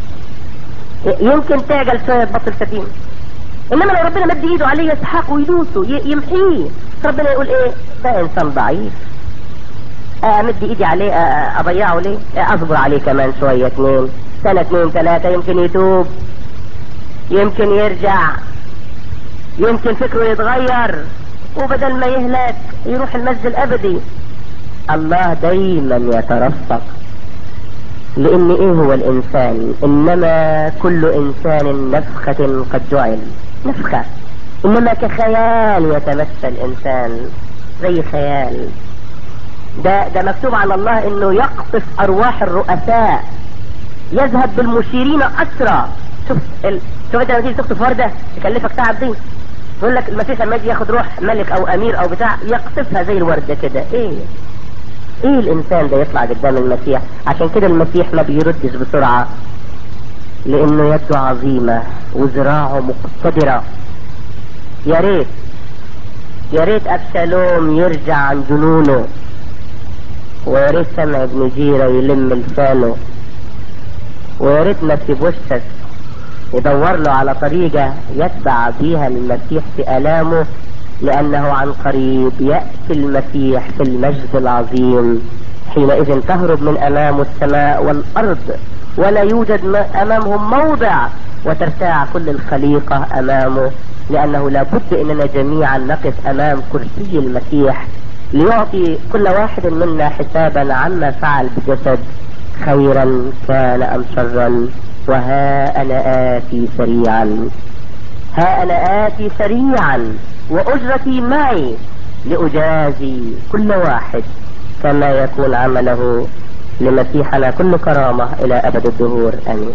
يمكن تعجل شوية تبطل شتيمة انما لو ربنا مد ايده عليه يسحقه ويدوسه ي- يمحيه ربنا يقول ايه ده انسان ضعيف امد ايدي عليه آه، اضيعه ليه آه، اصبر عليه كمان شوية اتنين سنة اتنين تلاتة يمكن يتوب يمكن يرجع يمكن فكره يتغير وبدل ما يهلك يروح المجد الابدي الله دايما يترفق لان ايه هو الانسان انما كل انسان نفخة قد جعل نفخة انما كخيال يتمثل انسان زي خيال ده ده مكتوب على الله انه يقطف ارواح الرؤساء يذهب بالمشيرين اسرى شوف ال... شوف انت لما تيجي تخطف ورده تكلفك تعب دي يقول لك المسيح لما يجي ياخد روح ملك او امير او بتاع يقطفها زي الورده كده ايه ايه الانسان ده يطلع قدام المسيح عشان كده المسيح ما بيردش بسرعة لانه يده عظيمة وذراعه مقتدرة يا ريت يا ريت ابشالوم يرجع عن جنونه ويا ريت سمع ابن جيرة يلم لسانه ويا ريت مفيبوشت يدور له على طريقة يتبع بيها المسيح في آلامه لأنه عن قريب يأتي المسيح في المجد العظيم حينئذ تهرب من امامه السماء والارض ولا يوجد امامهم موضع وترتاع كل الخليقة امامه لانه لابد اننا جميعا نقف امام كرسي المسيح ليعطي كل واحد منا حسابا عما فعل بجسد خيرا كان ام شرا وها انا اتي سريعا ها انا اتي سريعا واجرتي معي لاجازي كل واحد كما يكون عمله لمسيحنا كل كرامة الى ابد الدهور امين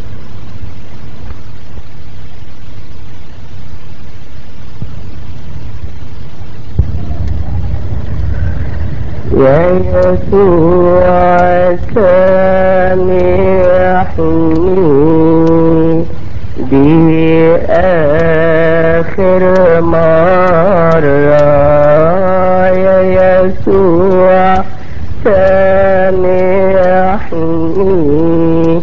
يا يسوع سامحني بآخر مرة يا يسوع سامحني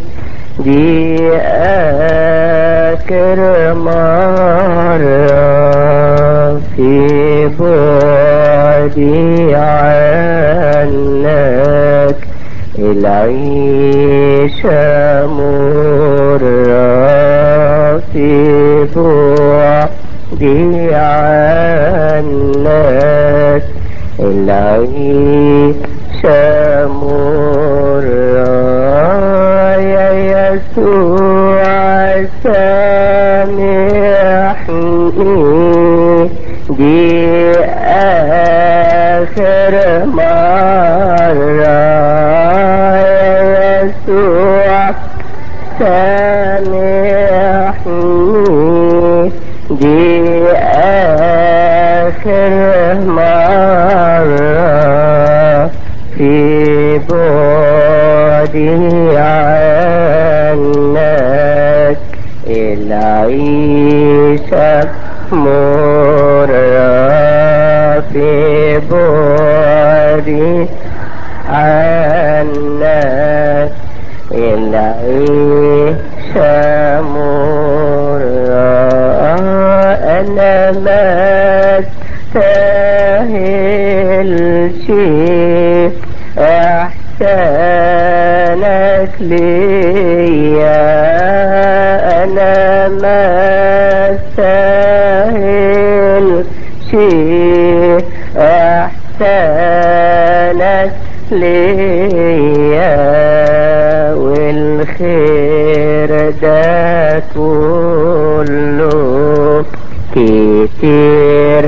بآخر مرة في بعدي عنك العيشة مرة في بعدي عنك العيشة مرة يا يسوع سامحني بآخر مرة يا يسوع سامحني بآخر مرة في بعدي عنك العيشة مرة في بعدي عنك العيشة مرة أنا ما استاهلش إحسانك ليا أنا ما استاهلش إحسانك ليا والخير ده كله كتير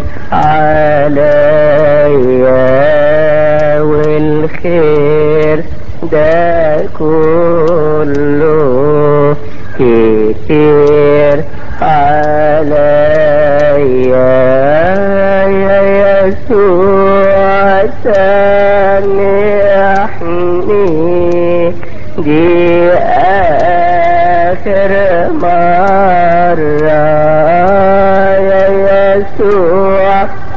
عليا والخير ده كله كتير عليا يا يسوع سامحني دي آخر مرة يا يسوع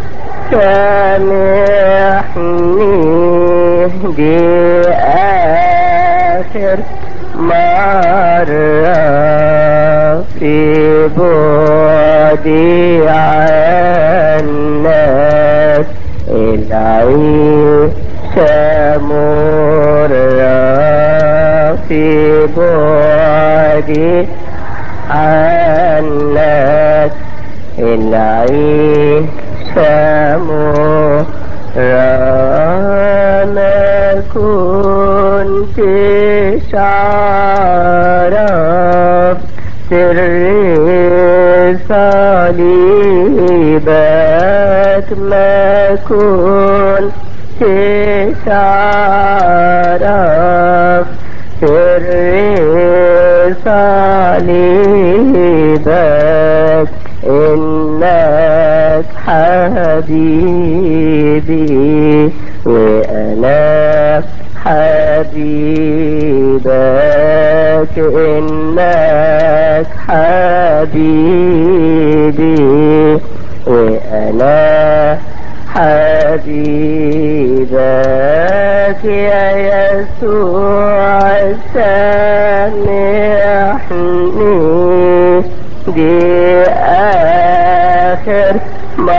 سامحني دي آخر مرة في بعدي عنك العيشة مرة في بعدي عنك العيشة مرة ما كنتش أعرف سر صليبك ما كنتش أعرف سر صليبك إنك حبيبي وأنا حبيبك إنك حبيبي وأنا حبيبك يا يسوع سامحني دي آخر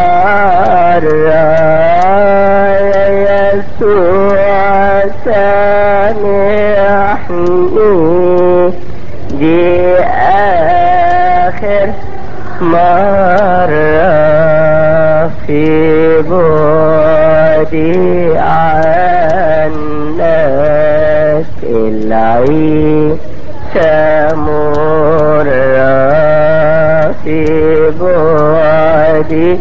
مرة يا يسوع سامحني دي آخر مرة في بعدي عنك العيشة مرة في بعدي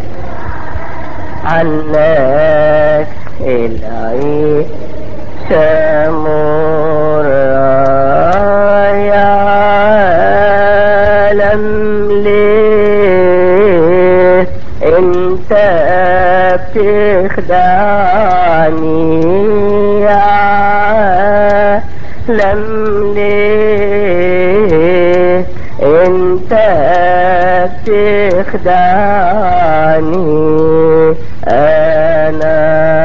عنك العيشة مرة يا عالم ليه انت بتخدعني يا عالم ليه انت بتخدعني انا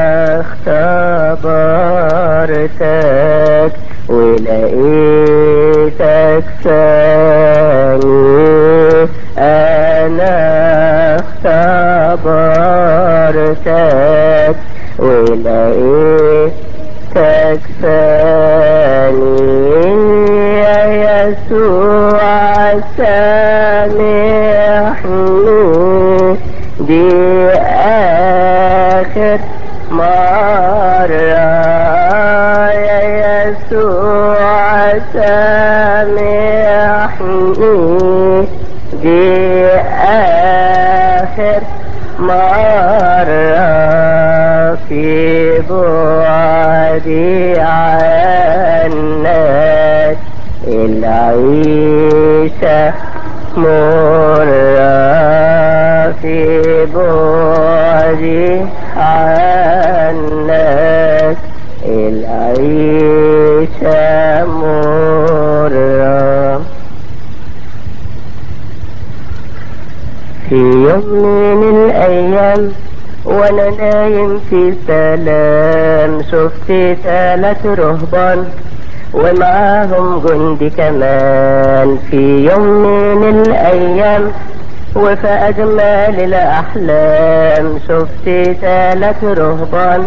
اختبرتك ولقيتك ثاني انا اختبرتك ولقيتك ثاني يا يسوع سامحني دي آخر مرة يا يسوع سامحني دي آخر مرة في بعدي عنك العيشة مرة في بعدي عنك العيشة مرة في يوم من الأيام وأنا نايم في سلام شفت ثلاث رهبان ومعاهم جندي كمان في يوم من الأيام وفي أجمل الأحلام شفت ثلاث رهبان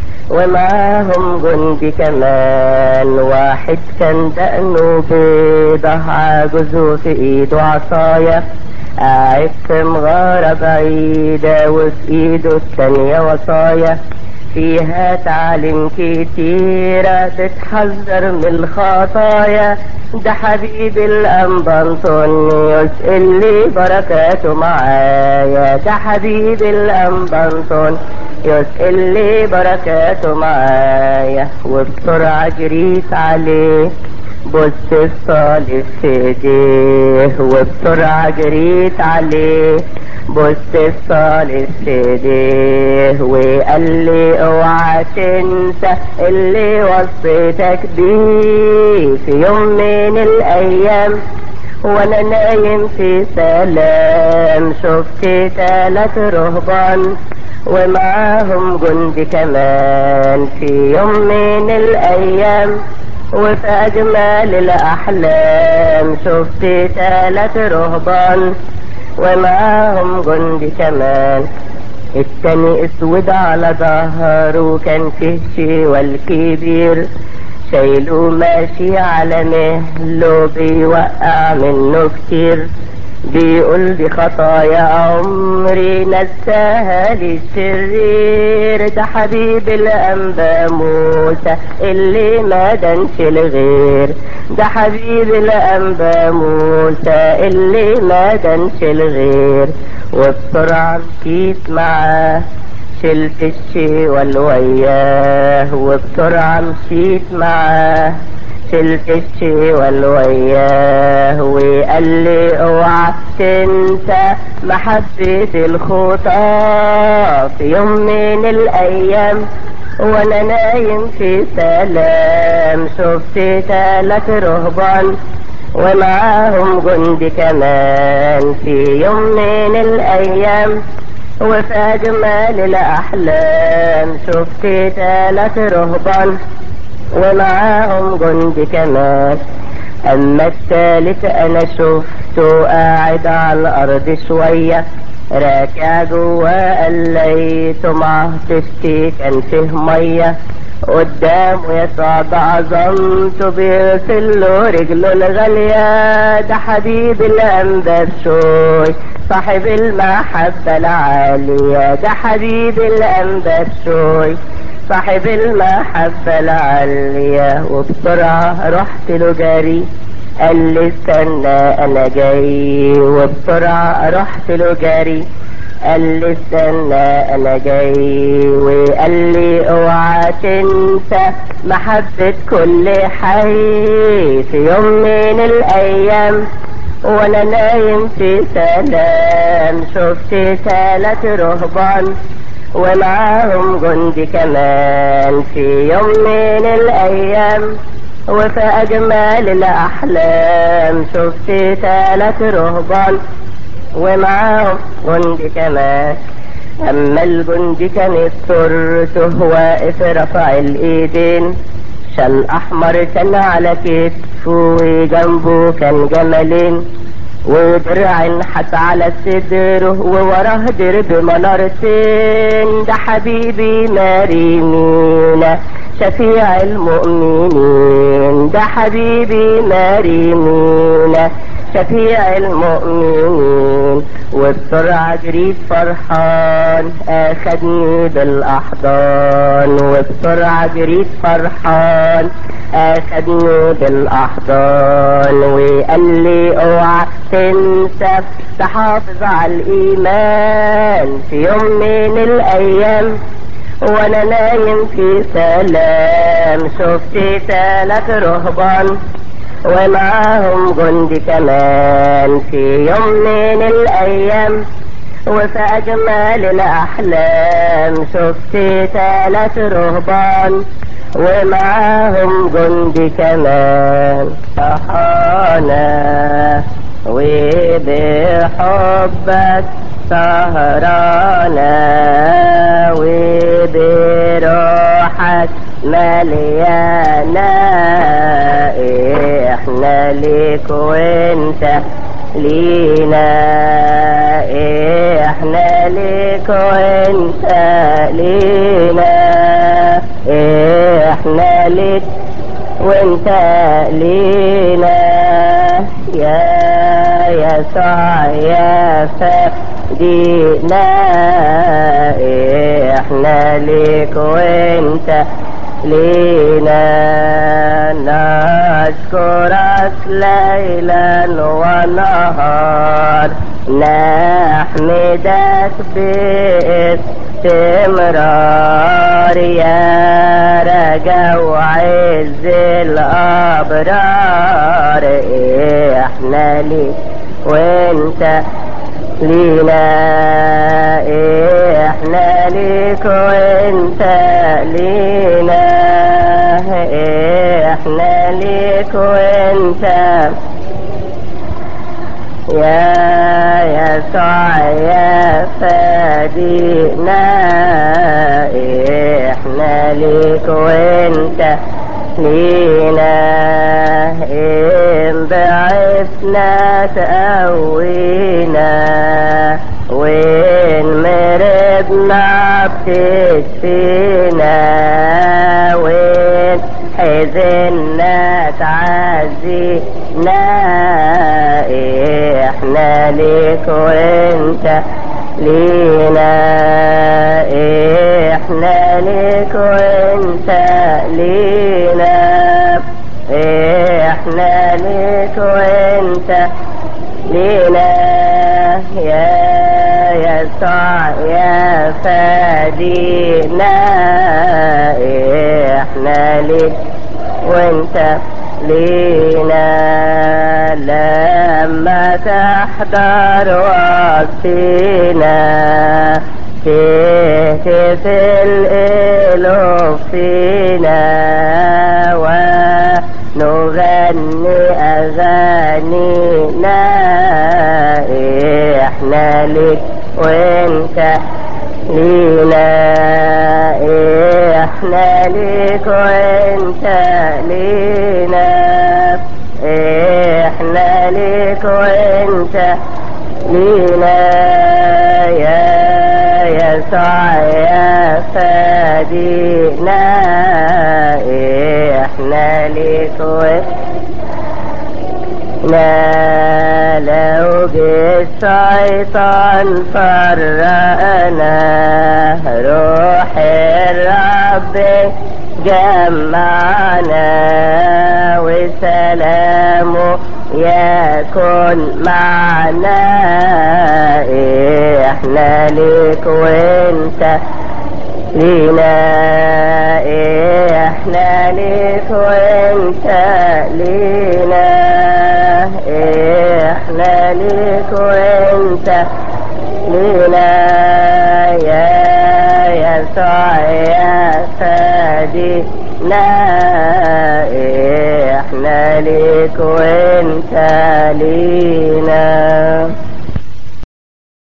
ومعاهم جندي كمان واحد كان دقنه بيضة عجوز في ايده عصاية قاعد في مغارة بعيدة وفي ايده التانية وصايا فيها تعليم كتيرة بتحذر من الخطايا ده حبيب الأنبا أنطونيوس اللي بركاته معايا ده حبيب الأنبا أنطونيوس اللي بركاته معايا وبسرعة جريت عليه بص الصالح في ايديه وبسرعة جريت عليه بص الصالح في ايديه وقال لي اوعى تنسى اللي وصيتك بيه في يوم من الايام وانا نايم في سلام شفت ثلاث رهبان ومعاهم جندي كمان في يوم من الايام وفي اجمل الاحلام شفت ثلاث رهبان ومعاهم جندي كمان التاني اسود على ظهره كان فيه شيوال كبير شايله ماشي على مهله بيوقع منه كتير بيقول دي خطايا عمري نساها للشرير ده حبيب الأنبا موسى اللي ما دنش الغير ده حبيب الأنبا موسى اللي ما دنش الغير وبسرعة مشيت معاه شلت الشيوال وياه وبسرعة مشيت معاه شلت الشيوال وياه وقال لي اوعى تنسى محبة الخطى في يوم من الايام وانا نايم في سلام شفت ثلاث رهبان ومعاهم جندي كمان في يوم من الايام وفي اجمل الاحلام شفت ثلاث رهبان ومعاهم جندي كمان اما الثالث انا شفته قاعد على الارض شوية راكع جوا قليته معاه تشتي كان فيه مية قدامه يسوع بعظمته بيغسل له رجله الغالية ده حبيب الأنباب شوي صاحب المحبة العالية ده حبيب الأنباب شوي صاحب المحبة العالية وبسرعة رحت له جري قال لي استنى انا جاي وبسرعة رحت له جري قال لي استنى انا جاي وقال لي اوعى تنسى محبة كل حي في يوم من الايام وانا نايم في سلام شفت ثلاث رهبان ومعاهم جندي كمان في يوم من الايام وفي اجمل الاحلام شفت ثلاث رهبان ومعاهم جندي كمان اما الجندي كان الترته واقف رفع الايدين شال احمر كان على كتفه وجنبه كان جملين ودرع انحت على صدره ووراه درب منارتين ده حبيبي مريمينا شفيع المؤمنين ده حبيبي مريمينا شفيع المؤمنين وبسرعة جريت فرحان اخدني بالاحضان وبسرعة جريت فرحان اخدني بالاحضان وقال لي اوعى تنسى تحافظ على الايمان في يوم من الايام وانا نايم في سلام شفت ثلاث رهبان ومعاهم جندي كمان في يوم من الايام وفي اجمل الاحلام شفت ثلاث رهبان ومعاهم جندي كمان صحانا وبحبك سهرانا وبروحك مليانا احنا ليك وانت لينا احنا ليك وانت لينا احنا ليك وانت لينا يا يسوع يا فدينا احنا ليك وانت لينا نشكرك ليلا ونهار نحمدك باستمرار يا رجا وعز الابرار احنا ليك وانت لينا احنا ليك وانت لينا احنا ليك وانت يا يسوع يا فادينا احنا ليك وانت لينا ان بعثنا تقوينا وين مرضنا بتشفينا وين حزننا تعزينا احنا ليك وانت لينا احنا ليك وانت لينا احنا ليك وانت لينا يا يسوع يا فادينا احنا ليك وانت لينا لما تحضر وقتنا تهتف الالوف فينا ونغني اغانينا احنا ليك وانت لينا احنا ليك وانت لينا احنا ليك وانت لينا يا يسوع يا فادينا احنا ليك لا لو جه الشيطان فرقنا روح الرب جمعنا وسلامه يكن معنا احنا ليك وانت لينا احنا ليك وانت لينا احنا ليك وانت لينا يا يسوع يا فادينا احنا ليك وانت لينا